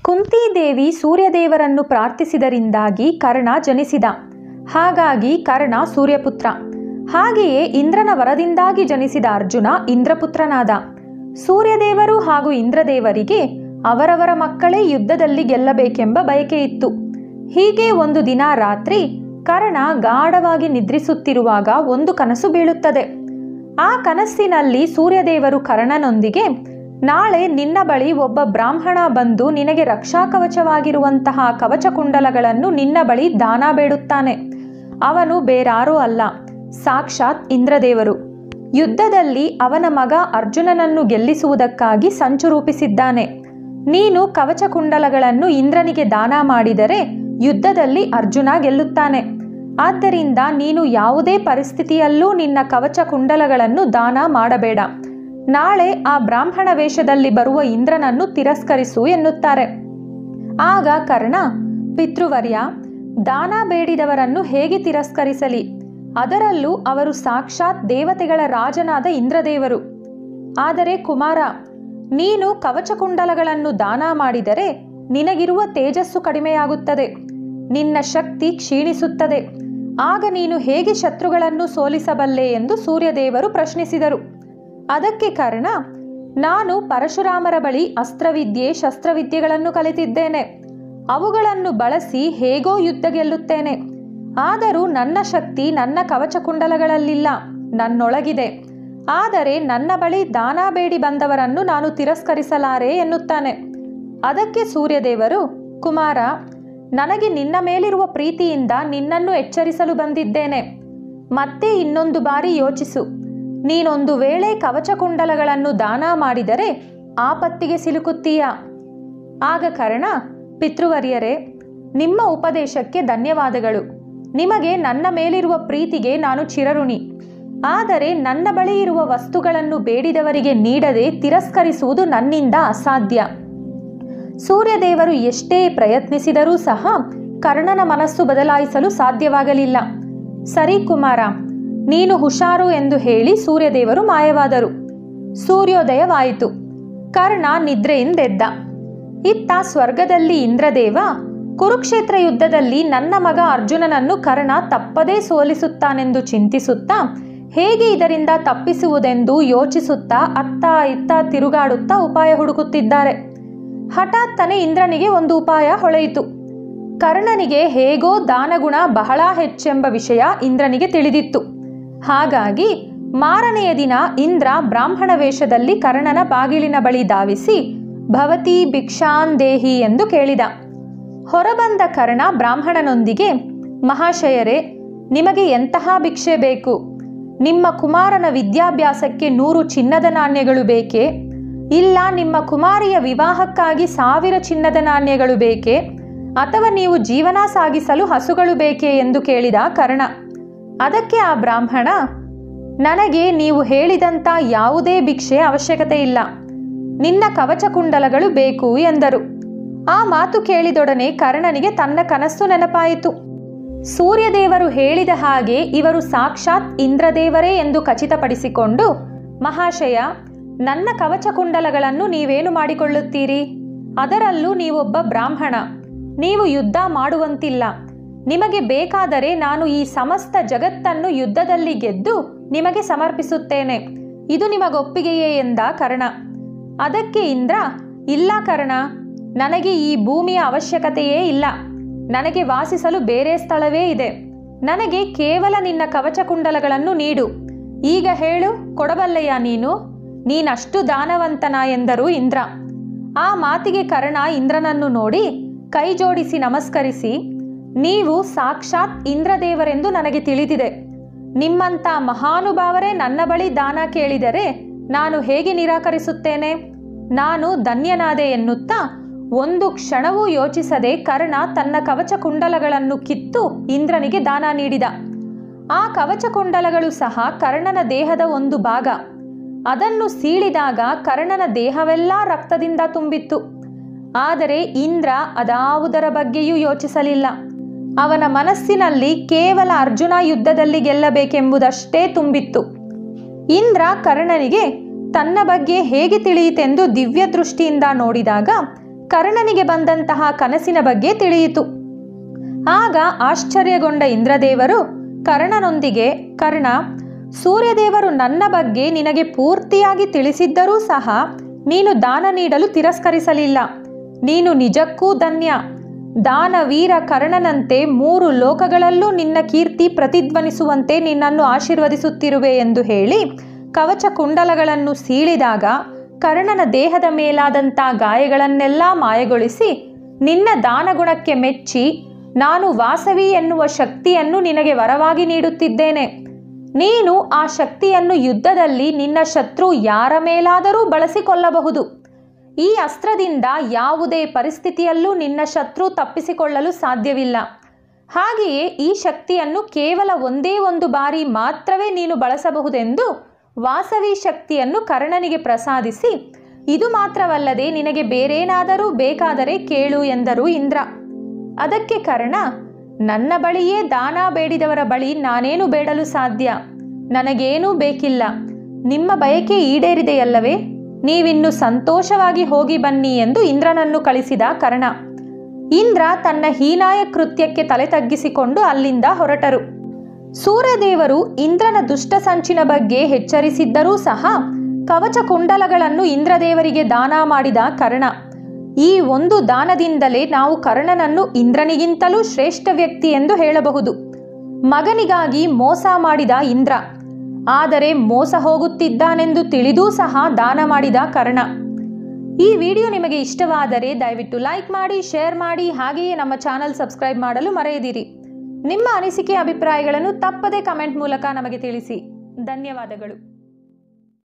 ಕುಂತಿದೇವಿ ಸೂರ್ಯದೇವರನ್ನು ಪ್ರಾರ್ಥಿಸಿದರಿಂದಾಗಿ ಕರ್ಣ ಜನಿಸಿದ ಹಾಗಾಗಿ ಕರ್ಣ ಸೂರ್ಯಪುತ್ರ ಹಾಗೆಯೇ ಇಂದ್ರನ ವರದಿಂದಾಗಿ ಜನಿಸಿದ ಅರ್ಜುನ ಇಂದ್ರಪುತ್ರನಾದ ಸೂರ್ಯದೇವರು ಹಾಗೂ ಇಂದ್ರದೇವರಿಗೆ ಅವರವರ ಮಕ್ಕಳೇ ಯುದ್ಧದಲ್ಲಿ ಗೆಲ್ಲಬೇಕೆಂಬ ಬಯಕೆ ಇತ್ತು ಹೀಗೆ ಒಂದು ದಿನ ರಾತ್ರಿ ಕರ್ಣ ಗಾಢವಾಗಿ ನಿದ್ರಿಸುತ್ತಿರುವಾಗ ಒಂದು ಕನಸು ಬೀಳುತ್ತದೆ ಆ ಕನಸಿನಲ್ಲಿ ಸೂರ್ಯದೇವರು ಕರ್ಣನೊಂದಿಗೆ ನಾಳೆ ನಿನ್ನ ಬಳಿ ಒಬ್ಬ ಬ್ರಾಹ್ಮಣ ಬಂದು ನಿನಗೆ ರಕ್ಷಾ ಕವಚವಾಗಿರುವಂತಹ ಕವಚ ಕುಂಡಲಗಳನ್ನು ನಿನ್ನ ಬಳಿ ದಾನ ಬೇಡುತ್ತಾನೆ ಅವನು ಬೇರಾರೂ ಅಲ್ಲ ಸಾಕ್ಷಾತ್ ಇಂದ್ರದೇವರು ಯುದ್ಧದಲ್ಲಿ ಅವನ ಮಗ ಅರ್ಜುನನನ್ನು ಗೆಲ್ಲಿಸುವುದಕ್ಕಾಗಿ ಸಂಚು ರೂಪಿಸಿದ್ದಾನೆ ನೀನು ಕವಚ ಕುಂಡಲಗಳನ್ನು ಇಂದ್ರನಿಗೆ ದಾನ ಮಾಡಿದರೆ ಯುದ್ಧದಲ್ಲಿ ಅರ್ಜುನ ಗೆಲ್ಲುತ್ತಾನೆ ಆದ್ದರಿಂದ ನೀನು ಯಾವುದೇ ಪರಿಸ್ಥಿತಿಯಲ್ಲೂ ನಿನ್ನ ಕವಚ ಕುಂಡಲಗಳನ್ನು ದಾನ ಮಾಡಬೇಡ ನಾಳೆ ಆ ಬ್ರಾಹ್ಮಣ ವೇಷದಲ್ಲಿ ಬರುವ ಇಂದ್ರನನ್ನು ತಿರಸ್ಕರಿಸು ಎನ್ನುತ್ತಾರೆ ಆಗ ಕರ್ಣ ಪಿತೃವರ್ಯ ದಾನ ಬೇಡಿದವರನ್ನು ಹೇಗೆ ತಿರಸ್ಕರಿಸಲಿ ಅದರಲ್ಲೂ ಅವರು ಸಾಕ್ಷಾತ್ ದೇವತೆಗಳ ರಾಜನಾದ ಇಂದ್ರದೇವರು ಆದರೆ ಕುಮಾರ ನೀನು ಕವಚಕುಂಡಲಗಳನ್ನು ದಾನ ಮಾಡಿದರೆ ನಿನಗಿರುವ ತೇಜಸ್ಸು ಕಡಿಮೆಯಾಗುತ್ತದೆ ನಿನ್ನ ಶಕ್ತಿ ಕ್ಷೀಣಿಸುತ್ತದೆ ಆಗ ನೀನು ಹೇಗೆ ಶತ್ರುಗಳನ್ನು ಸೋಲಿಸಬಲ್ಲೆ ಎಂದು ಸೂರ್ಯದೇವರು ಪ್ರಶ್ನಿಸಿದರು ಅದಕ್ಕೆ ಕಾರಣ ನಾನು ಪರಶುರಾಮರ ಬಳಿ ಅಸ್ತ್ರವಿದ್ಯೆ ಶಸ್ತ್ರವಿದ್ಯೆಗಳನ್ನು ಕಲಿತಿದ್ದೇನೆ ಅವುಗಳನ್ನು ಬಳಸಿ ಹೇಗೋ ಯುದ್ಧ ಗೆಲ್ಲುತ್ತೇನೆ ಆದರೂ ನನ್ನ ಶಕ್ತಿ ನನ್ನ ಕವಚಕುಂಡಲಗಳಲ್ಲಿಲ್ಲ ನನ್ನೊಳಗಿದೆ ಆದರೆ ನನ್ನ ಬಳಿ ದಾನ ಬೇಡಿ ಬಂದವರನ್ನು ನಾನು ತಿರಸ್ಕರಿಸಲಾರೆ ಎನ್ನುತ್ತಾನೆ ಅದಕ್ಕೆ ಸೂರ್ಯದೇವರು ಕುಮಾರ ನನಗೆ ನಿನ್ನ ಮೇಲಿರುವ ಪ್ರೀತಿಯಿಂದ ನಿನ್ನನ್ನು ಎಚ್ಚರಿಸಲು ಬಂದಿದ್ದೇನೆ ಮತ್ತೆ ಇನ್ನೊಂದು ಬಾರಿ ಯೋಚಿಸು ನೀನೊಂದು ವೇಳೆ ಕವಚಕುಂಡಲಗಳನ್ನು ದಾನ ಮಾಡಿದರೆ ಆಪತ್ತಿಗೆ ಸಿಲುಕುತ್ತೀಯ ಆಗ ಕರ್ಣ ಪಿತೃವರ್ಯರೇ ನಿಮ್ಮ ಉಪದೇಶಕ್ಕೆ ಧನ್ಯವಾದಗಳು ನಿಮಗೆ ನನ್ನ ಮೇಲಿರುವ ಪ್ರೀತಿಗೆ ನಾನು ಚಿರಋಣಿ ಆದರೆ ನನ್ನ ಬಳಿ ಇರುವ ವಸ್ತುಗಳನ್ನು ಬೇಡಿದವರಿಗೆ ನೀಡದೆ ತಿರಸ್ಕರಿಸುವುದು ನನ್ನಿಂದ ಅಸಾಧ್ಯ ಸೂರ್ಯದೇವರು ಎಷ್ಟೇ ಪ್ರಯತ್ನಿಸಿದರೂ ಸಹ ಕರ್ಣನ ಮನಸ್ಸು ಬದಲಾಯಿಸಲು ಸಾಧ್ಯವಾಗಲಿಲ್ಲ ಸರಿ ಕುಮಾರ ನೀನು ಹುಷಾರು ಎಂದು ಹೇಳಿ ಸೂರ್ಯದೇವರು ಮಾಯವಾದರು ಸೂರ್ಯೋದಯವಾಯಿತು ಕರ್ಣ ನಿದ್ರೆಯಿಂದೆದ್ದ ಇತ್ತ ಸ್ವರ್ಗದಲ್ಲಿ ಇಂದ್ರದೇವ ಕುರುಕ್ಷೇತ್ರ ಯುದ್ಧದಲ್ಲಿ ನನ್ನ ಮಗ ಅರ್ಜುನನನ್ನು ಕರ್ಣ ತಪ್ಪದೇ ಸೋಲಿಸುತ್ತಾನೆಂದು ಚಿಂತಿಸುತ್ತಾ ಹೇಗೆ ಇದರಿಂದ ತಪ್ಪಿಸುವುದೆಂದು ಯೋಚಿಸುತ್ತಾ ಅತ್ತ ಇತ್ತ ತಿರುಗಾಡುತ್ತಾ ಉಪಾಯ ಹುಡುಕುತ್ತಿದ್ದಾರೆ ಹಠಾತ್ತನೆ ಇಂದ್ರನಿಗೆ ಒಂದು ಉಪಾಯ ಹೊಳೆಯಿತು ಕರ್ಣನಿಗೆ ಹೇಗೋ ದಾನಗುಣ ಬಹಳ ಹೆಚ್ಚೆಂಬ ವಿಷಯ ಇಂದ್ರನಿಗೆ ತಿಳಿದಿತ್ತು ಹಾಗಾಗಿ ಮಾರನೆಯ ದಿನ ಇಂದ್ರ ಬ್ರಾಹ್ಮಣ ವೇಷದಲ್ಲಿ ಕರ್ಣನ ಬಾಗಿಲಿನ ಬಳಿ ಧಾವಿಸಿ ಭವತಿ ಭಿಕ್ಷಾಂದೇಹಿ ಎಂದು ಕೇಳಿದ ಹೊರಬಂದ ಕರ್ಣ ಬ್ರಾಹ್ಮಣನೊಂದಿಗೆ ಮಹಾಶಯರೇ ನಿಮಗೆ ಎಂತಹ ಭಿಕ್ಷೆ ಬೇಕು ನಿಮ್ಮ ಕುಮಾರನ ವಿದ್ಯಾಭ್ಯಾಸಕ್ಕೆ ನೂರು ಚಿನ್ನದ ನಾಣ್ಯಗಳು ಬೇಕೇ ಇಲ್ಲ ನಿಮ್ಮ ಕುಮಾರಿಯ ವಿವಾಹಕ್ಕಾಗಿ ಸಾವಿರ ಚಿನ್ನದ ನಾಣ್ಯಗಳು ಬೇಕೇ ಅಥವಾ ನೀವು ಜೀವನ ಸಾಗಿಸಲು ಹಸುಗಳು ಬೇಕೇ ಎಂದು ಕೇಳಿದ ಕರ್ಣ ಅದಕ್ಕೆ ಆ ಬ್ರಾಹ್ಮಣ ನನಗೆ ನೀವು ಹೇಳಿದಂಥ ಯಾವುದೇ ಭಿಕ್ಷೆ ಅವಶ್ಯಕತೆ ಇಲ್ಲ ನಿನ್ನ ಕವಚಕುಂಡಲಗಳು ಬೇಕು ಎಂದರು ಆ ಮಾತು ಕೇಳಿದೊಡನೆ ಕರ್ಣನಿಗೆ ತನ್ನ ಕನಸ್ಸು ನೆನಪಾಯಿತು ಸೂರ್ಯದೇವರು ಹೇಳಿದ ಹಾಗೆ ಇವರು ಸಾಕ್ಷಾತ್ ಇಂದ್ರದೇವರೇ ಎಂದು ಖಚಿತಪಡಿಸಿಕೊಂಡು ಮಹಾಶಯ ನನ್ನ ಕವಚಕುಂಡಲಗಳನ್ನು ನೀವೇನು ಮಾಡಿಕೊಳ್ಳುತ್ತೀರಿ ಅದರಲ್ಲೂ ನೀವೊಬ್ಬ ಬ್ರಾಹ್ಮಣ ನೀವು ಯುದ್ಧ ಮಾಡುವಂತಿಲ್ಲ ನಿಮಗೆ ಬೇಕಾದರೆ ನಾನು ಈ ಸಮಸ್ತ ಜಗತ್ತನ್ನು ಯುದ್ಧದಲ್ಲಿ ಗೆದ್ದು ನಿಮಗೆ ಸಮರ್ಪಿಸುತ್ತೇನೆ ಇದು ನಿಮಗೊಪ್ಪಿಗೆಯೇ ಎಂದ ಕರ್ಣ ಅದಕ್ಕೆ ಇಂದ್ರ ಇಲ್ಲ ಕರ್ಣ ನನಗೆ ಈ ಭೂಮಿಯ ಅವಶ್ಯಕತೆಯೇ ಇಲ್ಲ ನನಗೆ ವಾಸಿಸಲು ಬೇರೆ ಸ್ಥಳವೇ ಇದೆ ನನಗೆ ಕೇವಲ ನಿನ್ನ ಕವಚಕುಂಡಲಗಳನ್ನು ನೀಡು ಈಗ ಹೇಳು ಕೊಡಬಲ್ಲೆಯ ನೀನು ನೀನಷ್ಟು ದಾನವಂತನ ಎಂದರು ಇಂದ್ರ ಆ ಮಾತಿಗೆ ಕರ್ಣ ಇಂದ್ರನನ್ನು ನೋಡಿ ಕೈ ಜೋಡಿಸಿ ನಮಸ್ಕರಿಸಿ ನೀವು ಸಾಕ್ಷಾತ್ ಇಂದ್ರದೇವರೆಂದು ನನಗೆ ತಿಳಿದಿದೆ ನಿಮ್ಮಂಥ ಮಹಾನುಭಾವರೇ ನನ್ನ ಬಳಿ ದಾನ ಕೇಳಿದರೆ ನಾನು ಹೇಗೆ ನಿರಾಕರಿಸುತ್ತೇನೆ ನಾನು ಧನ್ಯನಾದೆ ಎನ್ನುತ್ತಾ ಒಂದು ಕ್ಷಣವೂ ಯೋಚಿಸದೆ ಕರ್ಣ ತನ್ನ ಕವಚ ಕುಂಡಲಗಳನ್ನು ಕಿತ್ತು ಇಂದ್ರನಿಗೆ ದಾನ ನೀಡಿದ ಆ ಕವಚ ಕುಂಡಲಗಳು ಸಹ ಕರ್ಣನ ದೇಹದ ಒಂದು ಭಾಗ ಅದನ್ನು ಸೀಳಿದಾಗ ಕರ್ಣನ ದೇಹವೆಲ್ಲ ರಕ್ತದಿಂದ ತುಂಬಿತ್ತು ಆದರೆ ಇಂದ್ರ ಅದಾವುದರ ಬಗ್ಗೆಯೂ ಯೋಚಿಸಲಿಲ್ಲ ಅವನ ಮನಸ್ಸಿನಲ್ಲಿ ಕೇವಲ ಅರ್ಜುನ ಯುದ್ಧದಲ್ಲಿ ಗೆಲ್ಲಬೇಕೆಂಬುದಷ್ಟೇ ತುಂಬಿತ್ತು ಇಂದ್ರ ಕರ್ಣನಿಗೆ ತನ್ನ ಬಗ್ಗೆ ಹೇಗೆ ತಿಳಿಯಿತೆಂದು ದಿವ್ಯ ದೃಷ್ಟಿಯಿಂದ ನೋಡಿದಾಗ ಕರ್ಣನಿಗೆ ಬಂದಂತಹ ಕನಸಿನ ಬಗ್ಗೆ ತಿಳಿಯಿತು ಆಗ ಆಶ್ಚರ್ಯಗೊಂಡ ಇಂದ್ರದೇವರು ಕರ್ಣನೊಂದಿಗೆ ಕರ್ಣ ಸೂರ್ಯದೇವರು ನನ್ನ ಬಗ್ಗೆ ನಿನಗೆ ಪೂರ್ತಿಯಾಗಿ ತಿಳಿಸಿದ್ದರೂ ಸಹ ನೀನು ದಾನ ನೀಡಲು ತಿರಸ್ಕರಿಸಲಿಲ್ಲ ನೀನು ನಿಜಕ್ಕೂ ಧನ್ಯ ದಾನವೀರ ಕರ್ಣನಂತೆ ಮೂರು ಲೋಕಗಳಲ್ಲೂ ನಿನ್ನ ಕೀರ್ತಿ ಪ್ರತಿಧ್ವನಿಸುವಂತೆ ನಿನ್ನನ್ನು ಆಶೀರ್ವದಿಸುತ್ತಿರುವೆ ಎಂದು ಹೇಳಿ ಕವಚ ಕುಂಡಲಗಳನ್ನು ಸೀಳಿದಾಗ ಕರ್ಣನ ದೇಹದ ಮೇಲಾದಂಥ ಗಾಯಗಳನ್ನೆಲ್ಲ ಮಾಯಗೊಳಿಸಿ ನಿನ್ನ ದಾನಗುಣಕ್ಕೆ ಮೆಚ್ಚಿ ನಾನು ವಾಸವಿ ಎನ್ನುವ ಶಕ್ತಿಯನ್ನು ನಿನಗೆ ವರವಾಗಿ ನೀಡುತ್ತಿದ್ದೇನೆ ನೀನು ಆ ಶಕ್ತಿಯನ್ನು ಯುದ್ಧದಲ್ಲಿ ನಿನ್ನ ಶತ್ರು ಯಾರ ಮೇಲಾದರೂ ಬಳಸಿಕೊಳ್ಳಬಹುದು ಈ ಅಸ್ತ್ರದಿಂದ ಯಾವುದೇ ಪರಿಸ್ಥಿತಿಯಲ್ಲೂ ನಿನ್ನ ಶತ್ರು ತಪ್ಪಿಸಿಕೊಳ್ಳಲು ಸಾಧ್ಯವಿಲ್ಲ ಹಾಗೆಯೇ ಈ ಶಕ್ತಿಯನ್ನು ಕೇವಲ ಒಂದೇ ಒಂದು ಬಾರಿ ಮಾತ್ರವೇ ನೀನು ಬಳಸಬಹುದೆಂದು ವಾಸವಿ ಶಕ್ತಿಯನ್ನು ಕರ್ಣನಿಗೆ ಪ್ರಸಾದಿಸಿ ಇದು ಮಾತ್ರವಲ್ಲದೆ ನಿನಗೆ ಬೇರೇನಾದರೂ ಬೇಕಾದರೆ ಕೇಳು ಎಂದರು ಇಂದ್ರ ಅದಕ್ಕೆ ಕರ್ಣ ನನ್ನ ಬಳಿಯೇ ದಾನ ಬೇಡಿದವರ ಬಳಿ ನಾನೇನು ಬೇಡಲು ಸಾಧ್ಯ ನನಗೇನೂ ಬೇಕಿಲ್ಲ ನಿಮ್ಮ ಬಯಕೆ ಈಡೇರಿದೆಯಲ್ಲವೇ ನೀವಿನ್ನು ಸಂತೋಷವಾಗಿ ಹೋಗಿ ಬನ್ನಿ ಎಂದು ಇಂದ್ರನನ್ನು ಕಳಿಸಿದ ಕರ್ಣ ಇಂದ್ರ ತನ್ನ ಹೀನಾಯ ಕೃತ್ಯಕ್ಕೆ ತಲೆ ತಗ್ಗಿಸಿಕೊಂಡು ಅಲ್ಲಿಂದ ಹೊರಟರು ಸೂರ್ಯದೇವರು ಇಂದ್ರನ ದುಷ್ಟ ಸಂಚಿನ ಬಗ್ಗೆ ಎಚ್ಚರಿಸಿದ್ದರೂ ಸಹ ಕವಚ ಕುಂಡಲಗಳನ್ನು ಇಂದ್ರದೇವರಿಗೆ ದಾನ ಮಾಡಿದ ಕರ್ಣ ಈ ಒಂದು ದಾನದಿಂದಲೇ ನಾವು ಕರ್ಣನನ್ನು ಇಂದ್ರನಿಗಿಂತಲೂ ಶ್ರೇಷ್ಠ ವ್ಯಕ್ತಿ ಎಂದು ಹೇಳಬಹುದು ಮಗನಿಗಾಗಿ ಮೋಸ ಮಾಡಿದ ಇಂದ್ರ ಆದರೆ ಮೋಸ ಹೋಗುತ್ತಿದ್ದಾನೆಂದು ತಿಳಿದೂ ಸಹ ದಾನ ಮಾಡಿದ ಕರ್ಣ ಈ ವಿಡಿಯೋ ನಿಮಗೆ ಇಷ್ಟವಾದರೆ ದಯವಿಟ್ಟು ಲೈಕ್ ಮಾಡಿ ಶೇರ್ ಮಾಡಿ ಹಾಗೆಯೇ ನಮ್ಮ ಚಾನಲ್ ಸಬ್ಸ್ಕ್ರೈಬ್ ಮಾಡಲು ಮರೆಯದಿರಿ ನಿಮ್ಮ ಅನಿಸಿಕೆ ಅಭಿಪ್ರಾಯಗಳನ್ನು ತಪ್ಪದೇ ಕಮೆಂಟ್ ಮೂಲಕ ನಮಗೆ ತಿಳಿಸಿ ಧನ್ಯವಾದಗಳು